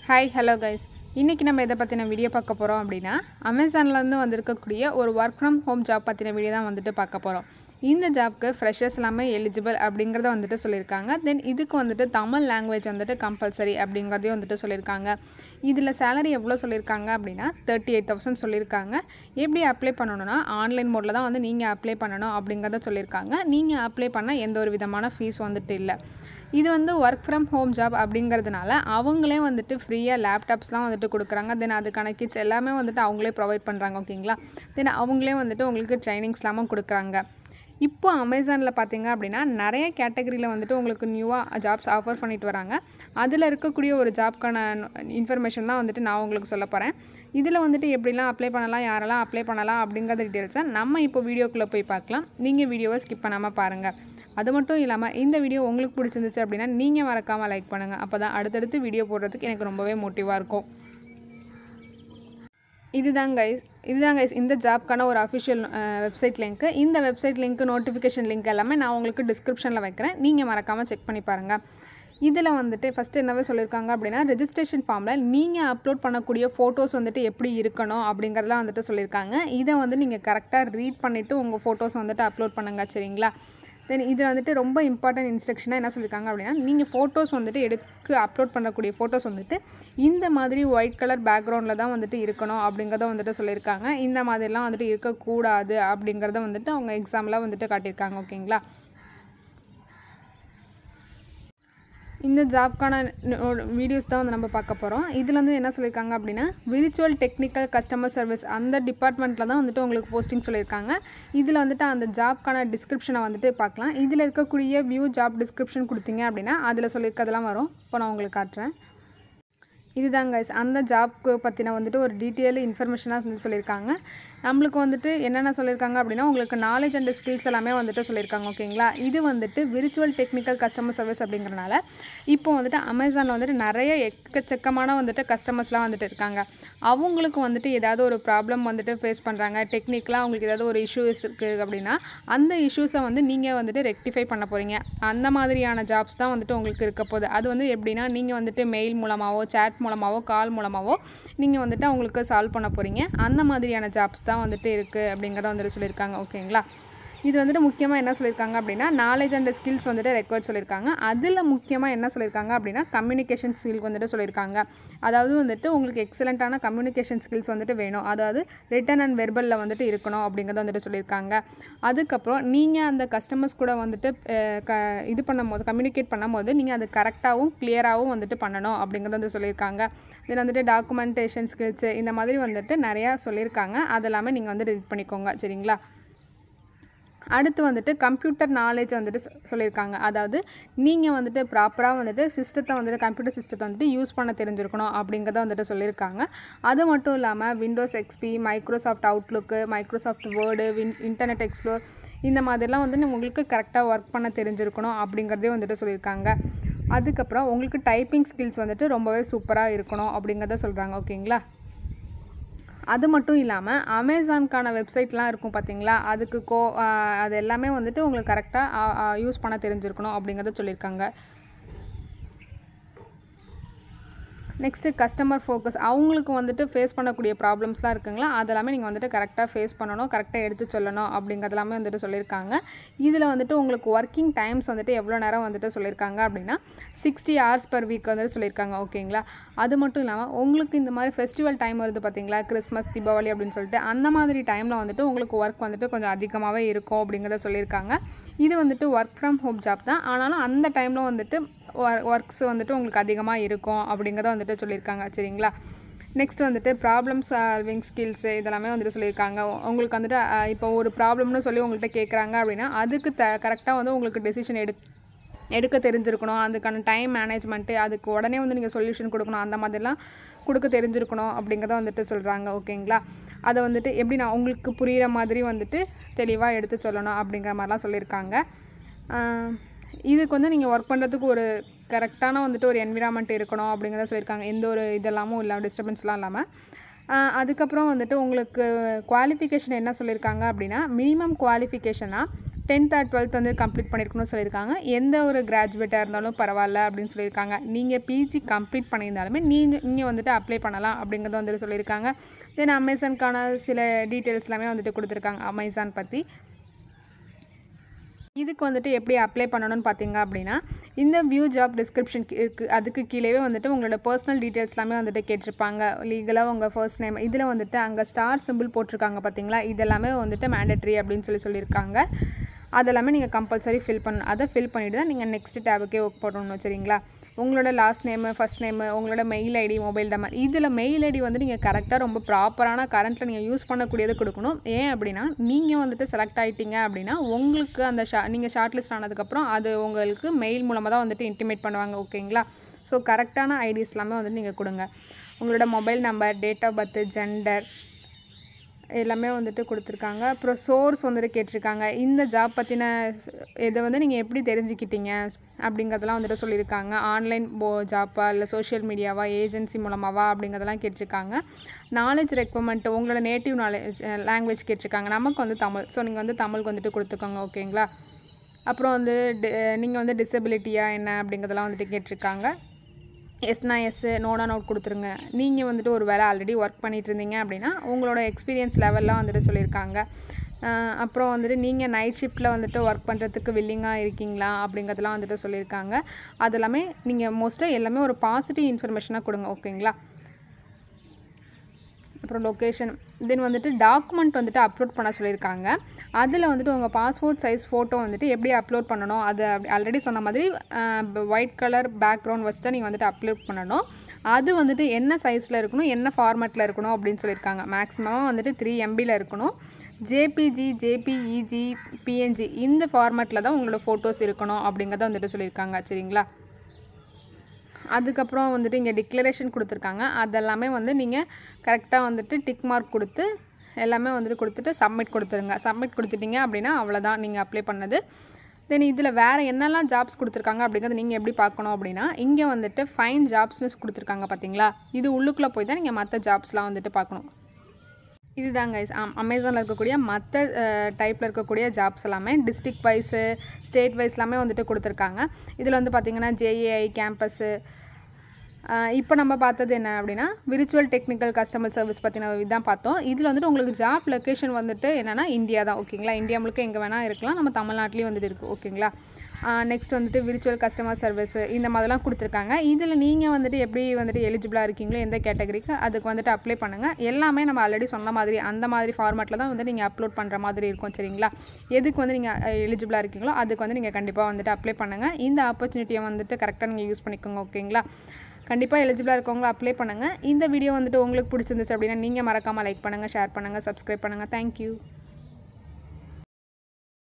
Hi hello guys இன்றைக்கி நம்ம எதை பற்றின வீடியோ பார்க்க போகிறோம் அப்படின்னா அமேசான்லேருந்து வந்திருக்கக்கூடிய ஒரு ஒர்க் ஃப்ரம் ஹோம் ஜாப் பற்றின வீடியோ தான் வந்துட்டு பார்க்க போகிறோம் இந்த ஜாப்க்கு ஃப்ரெஷர்ஸ் எல்லாமே எலிஜிபிள் அப்படிங்கிறத வந்துட்டு சொல்லியிருக்காங்க தென் இதுக்கு வந்துட்டு தமிழ் லாங்குவேஜ் வந்துட்டு கம்பல்சரி அப்படிங்கிறதையும் வந்துட்டு சொல்லியிருக்காங்க இதில் சேலரி எவ்வளோ சொல்லியிருக்காங்க அப்படின்னா தேர்ட்டி எயிட் தௌசண்ட் சொல்லியிருக்காங்க எப்படி அப்ளை பண்ணணும்னா ஆன்லைன் மோடில் தான் வந்து நீங்கள் அப்ளை பண்ணணும் அப்படிங்கிறத சொல்லியிருக்காங்க நீங்கள் அப்ளை பண்ண எந்த ஒரு விதமான ஃபீஸ் வந்துட்டு இல்லை இது வந்து ஒர்க் ஃப்ரம் ஹோம் ஜாப் அப்படிங்கிறதுனால அவங்களே வந்துட்டு ஃப்ரீயாக லேப்டாப்ஸ்லாம் வந்துட்டு கொடுக்குறாங்க தென் அதுக்கான கிட்ஸ் எல்லாமே வந்துட்டு அவங்களே ப்ரொவைட் பண்ணுறாங்க ஓகேங்களா தென் அவங்களே வந்துட்டு உங்களுக்கு ட்ரைனிங்ஸ்லாமும் கொடுக்குறாங்க இப்போ அமேசானில் பார்த்தீங்க அப்படின்னா நிறைய கேட்டகரியில் வந்துட்டு உங்களுக்கு நியூவாக ஜாப்ஸ் ஆஃபர் பண்ணிட்டு வராங்க அதில் இருக்கக்கூடிய ஒரு ஜாப்க்கான இன்ஃபர்மேஷன் தான் வந்துட்டு நான் உங்களுக்கு சொல்ல போகிறேன் இதில் வந்துட்டு எப்படிலாம் அப்ளை பண்ணலாம் யாரெல்லாம் அப்ளை பண்ணலாம் அப்படிங்கிற டீட்டெயில்ஸை நம்ம இப்போ வீடியோக்குள்ளே போய் பார்க்கலாம் நீங்கள் வீடியோவை ஸ்கிப் பண்ணாமல் பாருங்கள் அது மட்டும் இல்லாமல் இந்த வீடியோ உங்களுக்கு பிடிச்சிருந்துச்சு அப்படின்னா நீங்கள் மறக்காமல் லைக் பண்ணுங்கள் அப்போ தான் அடுத்தடுத்து வீடியோ போடுறதுக்கு எனக்கு ரொம்பவே மோட்டிவாக இருக்கும் இதுதான் கைஸ் இதுதான் கைஸ் இந்த ஜாப்க்கான ஒரு அஃபிஷியல் வெப்சைட் லிங்க்கு இந்த வெப்சைட் லிங்க் நோட்டிஃபிகேஷன் லிங்க் எல்லாமே நான் உங்களுக்கு டிஸ்கிரிப்ஷனில் வைக்கிறேன் நீங்கள் மறக்காமல் செக் பண்ணி பாருங்கள் இதில் வந்துட்டு ஃபஸ்ட்டு என்னவே சொல்லியிருக்காங்க அப்படின்னா ரெஜிஸ்ட்ரேஷன் ஃபார்மில் நீங்கள் அப்லோட் பண்ணக்கூடிய ஃபோட்டோஸ் வந்துட்டு எப்படி இருக்கணும் அப்படிங்கிறதெல்லாம் வந்துட்டு சொல்லியிருக்காங்க இதை வந்து நீங்கள் கரெக்டாக ரீட் பண்ணிவிட்டு உங்கள் ஃபோட்டோஸ் வந்துட்டு அப்லோட் பண்ணுங்க சரிங்களா தென் இதில் வந்துட்டு ரொம்ப இம்பார்ட்டன்ட் இன்ஸ்ட்ரக்ஷனாக என்ன சொல்லியிருக்காங்க அப்படின்னா நீங்கள் ஃபோட்டோஸ் வந்துட்டு எடுக்க அப்லோட் பண்ணக்கூடிய ஃபோட்டோஸ் வந்துட்டு இந்த மாதிரி ஒயிட் கலர் பேக்ரவுண்டில் தான் வந்துட்டு இருக்கணும் அப்படிங்கிறத வந்துட்டு சொல்லியிருக்காங்க இந்த மாதிரிலாம் வந்துட்டு இருக்கக்கூடாது அப்படிங்கிறத வந்துட்டு அவங்க எக்ஸாமில் வந்துட்டு காட்டியிருக்காங்க ஓகேங்களா இந்த ஜாப்க்கான வீடியோஸ் தான் வந்து நம்ம பார்க்க போகிறோம் இதில் வந்து என்ன சொல்லியிருக்காங்க அப்படின்னா விர்ச்சுவல் டெக்னிக்கல் கஸ்டமர் சர்வீஸ் அந்த டிபார்ட்மெண்ட்டில் தான் வந்துட்டு உங்களுக்கு போஸ்டிங் சொல்லியிருக்காங்க இதில் வந்துட்டு அந்த ஜாப்க்கான டிஸ்கிரிப்ஷனை வந்துட்டு பார்க்கலாம் இதில் இருக்கக்கூடிய வியூ ஜாப் டிஸ்கிரிப்ஷன் கொடுத்தீங்க அப்படின்னா அதில் சொல்லியிருக்கிறதெல்லாம் வரும் இப்போ நான் உங்களுக்கு காட்டுறேன் இதுதாங்க guys அந்த ஜாப்க்கு பற்றின வந்துட்டு ஒரு டீட்டெயில் இன்ஃபர்மேஷனாக வந்து சொல்லியிருக்காங்க நம்மளுக்கு வந்துட்டு என்னென்ன சொல்லியிருக்காங்க அப்படின்னா உங்களுக்கு நாலேஜ் அண்ட் ஸ்கில்ஸ் எல்லாமே வந்துட்டு சொல்லியிருக்காங்க ஓகேங்களா இது வந்துட்டு விர்ச்சுவல் டெக்னிக்கல் கஸ்டமர் சர்வீஸ் அப்படிங்கிறனால இப்போ வந்துட்டு அமேசானில் வந்துட்டு நிறைய எக்கச்சக்கமான வந்துட்டு கஸ்டமர்ஸ்லாம் வந்துட்டு இருக்காங்க அவங்களுக்கு வந்துட்டு ஏதாவது ஒரு ப்ராப்ளம் வந்துட்டு ஃபேஸ் பண்ணுறாங்க டெக்னிக்கலாக அவங்களுக்கு ஏதாவது ஒரு இஷ்யூஸ் இருக்குது அப்படின்னா அந்த இஷ்யூஸை வந்து நீங்கள் வந்துட்டு ரெக்டிஃபை பண்ண போகிறீங்க அந்த மாதிரியான ஜாப்ஸ் தான் வந்துட்டு உங்களுக்கு இருக்க போகுது அது வந்து எப்படின்னா நீங்கள் வந்துட்டு மெயில் மூலமாகவோ சேட் மூலமாகவோ கால் மூலமாகவோ நீங்கள் வந்துட்டு அவங்களுக்கு சால்வ் பண்ண போகிறீங்க அந்த மாதிரியான ஜாப்ஸ் தான் வந்துட்டு இருக்குது அப்படிங்கிறத வந்துட்டு சொல்லியிருக்காங்க ஓகேங்களா இது வந்துட்டு முக்கியமாக என்ன சொல்லியிருக்காங்க அப்படின்னா நாலேஜ் அண்ட் ஸ்கில்ஸ் வந்துட்டு ரெக்கார்ட் சொல்லியிருக்காங்க அதில் முக்கியமாக என்ன சொல்லியிருக்காங்க அப்படின்னா கம்யூனிகேஷன் ஸ்கில் வந்துட்டு சொல்லியிருக்காங்க அதாவது வந்துட்டு உங்களுக்கு எக்ஸலண்ட்டான கம்யூனிகேஷன் ஸ்கில்ஸ் வந்துட்டு வேணும் அதாவது ரிட்டன் அண்ட் வெர்பலில் வந்துட்டு இருக்கணும் அப்படிங்கிறத வந்துட்டு சொல்லியிருக்காங்க அதுக்கப்புறம் நீங்கள் அந்த கஸ்டமர்ஸ் கூட வந்துட்டு அஹ், க இது பண்ணும்போது கம்யூனிகேட் பண்ணும்போது நீங்கள் அது கரெக்டாகவும் கிளியராகவும் வந்துட்டு பண்ணணும் அப்படிங்கிறத வந்து சொல்லியிருக்காங்க தென் வந்துட்டு டாக்குமெண்டேஷன் ஸ்கில்ஸு இந்த மாதிரி வந்துட்டு நிறையா சொல்லியிருக்காங்க அதெல்லாமே நீங்கள் வந்து ரீட் பண்ணிக்கோங்க சரிங்களா அடுத்து வந்துட்டு கம்ப்யூட்டர் நாலேஜ் வந்துட்டு சொ- சொல்லியிருக்காங்க அதாவது நீங்கள் வந்துட்டு ப்ராப்பராக வந்துட்டு சிஸ்டத்தை வந்துட்டு கம்ப்யூட்டர் சிஸ்டத்தை வந்துட்டு யூஸ் பண்ண தெரிஞ்சிருக்கணும் அப்படிங்கிறத வந்துட்டு சொல்லியிருக்காங்க அது மட்டும் இல்லாமல் Windows XP Microsoft Outlook Microsoft Word வின் இன்டர்நெட் எக்ஸ்ப்ளோர் இந்த மாதிரிலாம் வந்து உங்களுக்கு கரெக்டாக ஒர்க் பண்ண தெரிஞ்சிருக்கணும் அப்படிங்கிறதையும் வந்துட்டு சொல்லியிருக்காங்க அதுக்கப்புறம் உங்களுக்கு டைப்பிங் ஸ்கில்ஸ் வந்துட்டு ரொம்பவே சூப்பராக இருக்கணும் அப்படிங்கிறத சொல்கிறாங்க ஓகேங்களா அது மட்டும் இல்லாமல் அமேசான்க்கான வெப்சைட்லாம் இருக்கும் பார்த்தீங்களா அதுக்கு கோ ஆஹ் அது எல்லாமே வந்துட்டு உங்களுக்கு கரெக்டாக யூஸ் பண்ண தெரிஞ்சிருக்கணும் அப்படிங்கிறத சொல்லியிருக்காங்க நெக்ஸ்ட்டு கஸ்டமர் ஃபோக்கஸ் அவங்களுக்கு வந்துட்டு ஃபேஸ் பண்ணக்கூடிய ப்ராப்ளம்ஸ்லாம் இருக்குங்களா அதெல்லாமே நீங்கள் வந்துட்டு கரெக்டாக ஃபேஸ் பண்ணணும் கரெக்டாக எடுத்து சொல்லணும் அப்படிங்கிறதெல்லாமே வந்துட்டு சொல்லியிருக்காங்க இதில் வந்துட்டு உங்களுக்கு ஒர்க்கிங் டைம்ஸ் வந்துட்டு எவ்வளோ நேரம் வந்துட்டு சொல்லியிருக்காங்க அப்படின்னா சிக்ஸ்டி ஹவர்ஸ் பர் வீக் வந்துட்டு சொல்லியிருக்காங்க ஓகேங்களா அது மட்டும் இல்லாமல் உங்களுக்கு இந்த மாதிரி ஃபெஸ்டிவல் டைம் வருது பார்த்தீங்களா கிறிஸ்மஸ் தீபாவளி அப்படின்னு சொல்லிட்டு அந்த மாதிரி டைமில் வந்துட்டு உங்களுக்கு ஒர்க் வந்துட்டு கொஞ்சம் அதிகமாகவே இருக்கும் அப்படிங்கிறத சொல்லியிருக்காங்க இது வந்துட்டு ஒர்க் ஃப்ரம் ஹோம் ஜாப் தான் ஆனாலும் அந்த டைமில் வந்துட்டு ஒர்க்ஸ் வந்துட்டு உங்களுக்கு அதிகமாக இருக்கும் அப்படிங்கிறத வந்துட்டு சொல்லியிருக்காங்க சரிங்களா நெக்ஸ்ட் வந்துட்டு ப்ராப்ளம் சால்விங் ஸ்கில்ஸு இதெல்லாமே வந்துட்டு சொல்லியிருக்காங்க உ- உங்களுக்கு வந்துட்டு அஹ், இப்போ ஒரு ப்ராப்ளம்னு சொல்லி உங்கள்கிட்ட கேட்குறாங்க அப்படின்னா அதுக்கு த கரெக்டாக வந்து உங்களுக்கு டெசிஷன் எடு எடுக்க தெரிஞ்சிருக்கணும் அதுக்கான டைம் மேனேஜ்மெண்ட்டு அதுக்கு உடனே வந்து நீங்கள் சொல்யூஷன் கொடுக்கணும் அந்த மாதிரிலாம் கொடுக்க தெரிஞ்சிருக்கணும் அப்படிங்கிறத வந்துட்டு சொல்கிறாங்க ஓகேங்களா அதை வந்துட்டு எப்படி நான் உங்களுக்கு புரிகிற மாதிரி வந்துட்டு தெளிவாக எடுத்து சொல்லணும் அப்படிங்கிற மாதிரிலாம் சொல்லியிருக்காங்க ஆஹ் இதுக்கு வந்து நீங்கள் ஒர்க் பண்ணுறதுக்கு ஒரு கரெக்டான வந்துட்டு ஒரு என்விரான்மெண்ட் இருக்கணும் அப்படிங்கிறத சொல்லியிருக்காங்க எந்த ஒரு இதெல்லாமும் இல்லாமல் டிஸ்டர்பன்ஸ்லாம் இல்லாமல் ஆஹ் அதுக்கப்புறம் வந்துட்டு உங்களுக்கு குவாலிஃபிகேஷன் என்ன சொல்லியிருக்காங்க அப்படின்னா மினிமம் குவாலிஃபிகேஷனாக டென்த் ஆர் டுவெல்த் வந்து கம்ப்ளீட் பண்ணியிருக்கணும்னு சொல்லியிருக்காங்க எந்த ஒரு கிராஜுவேட்டாக இருந்தாலும் பரவாயில்ல அப்படின்னு சொல்லியிருக்காங்க நீங்கள் பிஜி கம்ப்ளீட் பண்ணியிருந்தாலுமே நீங்கள் இங்கே வந்துட்டு அப்ளை பண்ணலாம் அப்படிங்கிறத வந்துட்டு சொல்லியிருக்காங்க தென் அமேசானுக்கான சில டீட்டெயில்ஸ் எல்லாமே வந்துட்டு கொடுத்துருக்காங்க அமேசான் பற்றி இதுக்கு வந்துட்டு எப்படி அப்ளை பண்ணணும்னு பார்த்தீங்க அப்படின்னா இந்த வியூ ஜாப் டிஸ்கிரிப்ஷன் இருக்குது அதுக்கு கீழேவே வந்துட்டு உங்களோட பர்சனல் டீட்டெயில்ஸ் எல்லாமே வந்துட்டு கேட்டிருப்பாங்க லீகலாக உங்கள் ஃபர்ஸ்ட் நேம் இதில் வந்துட்டு அங்கே ஸ்டார் சிம்பிள் போட்டிருக்காங்க பார்த்தீங்களா இதெல்லாமே வந்துட்டு மேண்டட்ரி அப்படின்னு சொல்லி சொல்லியிருக்காங்க அதெல்லாமே நீங்கள் கம்பல்சரி ஃபில் பண்ணணும் அதை ஃபில் பண்ணிவிட்டு தான் நீங்கள் நெக்ஸ்ட் டேபுக்கே ஒர்க் பண்ணணும் சரிங்களா உங்களோட லாஸ்ட் நேமு ஃபஸ்ட் நேமு உங்களோட மெயில் ஐடி மொபைல் நம்பர் இதில் மெயில் ஐடி வந்து நீங்கள் கரெக்டாக ரொம்ப ப்ராப்பரான கரண்ட்டில் நீங்கள் யூஸ் பண்ணக்கூடியது கொடுக்கணும் ஏன் அப்படின்னா நீங்கள் வந்துட்டு செலக்ட் ஆகிட்டீங்க அப்படின்னா உங்களுக்கு அந்த ஷா நீங்கள் ஷார்ட் லிஸ்ட் ஆனதுக்கப்புறம் அது உங்களுக்கு மெயில் மூலமாக தான் வந்துட்டு இன்டிமேட் பண்ணுவாங்க ஓகேங்களா ஸோ கரெக்டான ஐடிஸ் எல்லாமே வந்துட்டு நீங்கள் கொடுங்க உங்களோட mobile number date of birth gender எல்லாமே வந்துட்டு கொடுத்துருக்காங்க அப்புறம் சோர்ஸ் வந்துட்டு கேட்டிருக்காங்க இந்த ஜாப் பற்றின இதை வந்து நீங்கள் எப்படி தெரிஞ்சுக்கிட்டீங்க அப்படிங்கிறதெல்லாம் வந்துட்டு சொல்லியிருக்காங்க ஆன்லைன் போ ஜாப்பா இல்லை சோஷியல் மீடியாவா ஏஜென்சி மூலமாவா அப்படிங்கிறதெல்லாம் கேட்டிருக்காங்க நாலேஜ் ரெக்குவமெண்ட் உங்களோட நேட்டிவ் நாலேஜ் லாங்குவேஜ் கேட்டிருக்காங்க நமக்கு வந்து தமிழ் ஸோ நீங்கள் வந்து தமிழுக்கு வந்துட்டு கொடுத்துக்கோங்க ஓகேங்களா அப்புறம் வந்து நீங்கள் வந்து டிசபிலிட்டியா என்ன அப்படிங்கிறதெல்லாம் வந்துட்டு கேட்டிருக்காங்க எஸ்னா எஸ்ஸு நோனா நோட் கொடுத்துருங்க நீங்கள் வந்துட்டு ஒரு வேலை ஆல்ரெடி ஒர்க் பண்ணிட்டு இருந்தீங்க அப்படின்னா உங்களோட எக்ஸ்பீரியன்ஸ் லெவல்லாம் வந்துட்டு சொல்லியிருக்காங்க அஹ் அப்புறம் வந்துட்டு நீங்கள் நைட் ஷிஃப்ட்டில் வந்துட்டு ஒர்க் பண்ணுறதுக்கு வில்லிங்காக இருக்கீங்களா அப்படிங்கிறதெல்லாம் வந்துட்டு சொல்லியிருக்காங்க அது எல்லாமே நீங்கள் மோஸ்ட்டாக எல்லாமே ஒரு பாசிட்டிவ் இன்ஃபர்மேஷனாக கொடுங்க ஓகேங்களா அப்புறம் லொக்கேஷன் தென் வந்துட்டு டாக்குமெண்ட் வந்துட்டு அப்லோட் பண்ண சொல்லியிருக்காங்க அதில் வந்துட்டு உங்கள் பாஸ்போர்ட் சைஸ் ஃபோட்டோ வந்துட்டு எப்படி அப்லோட் பண்ணணும் அது ஆல்ரெடி சொன்ன மாதிரி ஒயிட் கலர் பேக்ரவுண்ட் வச்சு தான் நீங்கள் வந்துட்டு அப்லோட் பண்ணணும் அது வந்துட்டு என்ன சைஸில் இருக்கணும் என்ன ஃபார்மேட்டில் இருக்கணும் அப்படின்னு சொல்லியிருக்காங்க மேக்ஸிமம் வந்துட்டு த்ரீ எம்பியில் இருக்கணும் ஜேபிஜி ஜேபிஇஜி பிஎன்ஜி இந்த ஃபார்மேட்டில் தான் உங்களோட ஃபோட்டோஸ் இருக்கணும் அப்படிங்கிறத வந்துட்டு சொல்லியிருக்காங்க சரிங்களா அதுக்கப்புறம் வந்துட்டு இங்கே டிக்ளரேஷன் கொடுத்துருக்காங்க அதெல்லாமே வந்து நீங்கள் கரெக்டாக வந்துட்டு டிக் மார்க் கொடுத்து எல்லாமே வந்துட்டு கொடுத்துட்டு சப்மிட் கொடுத்துருங்க சப்மிட் கொடுத்துட்டீங்க அப்படின்னா அவ்வளோதான் நீங்கள் அப்ளை பண்ணது தென் இதில் வேறு என்னெல்லாம் ஜாப்ஸ் கொடுத்துருக்காங்க அப்படிங்கிறது நீங்கள் எப்படி பார்க்கணும் அப்படின்னா இங்கே வந்துட்டு ஃபைன் ஜாப்ஸ்னு கொடுத்துருக்காங்க பார்த்தீங்களா இது உள்ளுக்குள்ளே போய் தான் நீங்கள் மற்ற ஜாப்ஸ்லாம் வந்துட்டு பார்க்கணும் இதுதாங்க guys. அம் அமேசானில் இருக்கக்கூடிய மற்ற டைப்பில் இருக்கக்கூடிய ஜாப்ஸ் எல்லாமே டிஸ்ட்ரிக்ட் வைஸு ஸ்டேட் வைஸ் எல்லாமே வந்துட்டு கொடுத்துருக்காங்க இதில் வந்து பார்த்திங்கன்னா ஜேஏஐ கேம்பஸ்ஸு இப்போ நம்ம பார்த்தது என்ன அப்படின்னா விர்ச்சுவல் டெக்னிக்கல் கஸ்டமர் சர்வீஸ் பற்றின இதான் பார்த்தோம் இதில் வந்துட்டு உங்களுக்கு ஜாப் லொக்கேஷன் வந்துட்டு என்னென்னா இந்தியா தான் ஓகேங்களா இந்தியா முழுக்க எங்கே வேணால் இருக்கலாம் நம்ம தமிழ்நாட்டிலையும் வந்துட்டு இருக்குது ஓகேங்களா நெக்ஸ்ட் வந்துட்டு விர்ச்சுவல் கஸ்டமர் சர்வீஸ் இந்த மாதிரிலாம் கொடுத்துருக்காங்க இதில் நீங்கள் வந்துட்டு எப்படி வந்துட்டு எலிஜிபிளாக இருக்கீங்களோ எந்த கேட்டகரிக்கு அதுக்கு வந்துட்டு அப்ளை பண்ணுங்கள் எல்லாமே நம்ம ஆல்ரெடி சொன்ன மாதிரி அந்த மாதிரி ஃபார்மேட்டில் தான் வந்து நீங்கள் அப்லோட் பண்ணுற மாதிரி இருக்கும் சரிங்களா எதுக்கு வந்து நீங்கள் எலிஜிபிளாக இருக்கீங்களோ அதுக்கு வந்து நீங்கள் கண்டிப்பாக வந்துட்டு அப்ளை பண்ணுங்கள் இந்த ஆப்பர்ச்சுனிட்டியை வந்துட்டு கரெக்டாக நீங்கள் யூஸ் பண்ணிக்கோங்க ஓகேங்களா கண்டிப்பாக எலிஜிபிளாக இருக்கவங்க அப்ளை பண்ணுங்கள் இந்த வீடியோ வந்துட்டு உங்களுக்கு பிடிச்சிருந்துச்சு அப்படின்னா நீங்கள் மறக்காமல் லைக் பண்ணுங்கள் ஷேர் பண்ணுங்கள் சப்ஸ்கிரைப் பண்ணுங்கள் தேங்க்யூ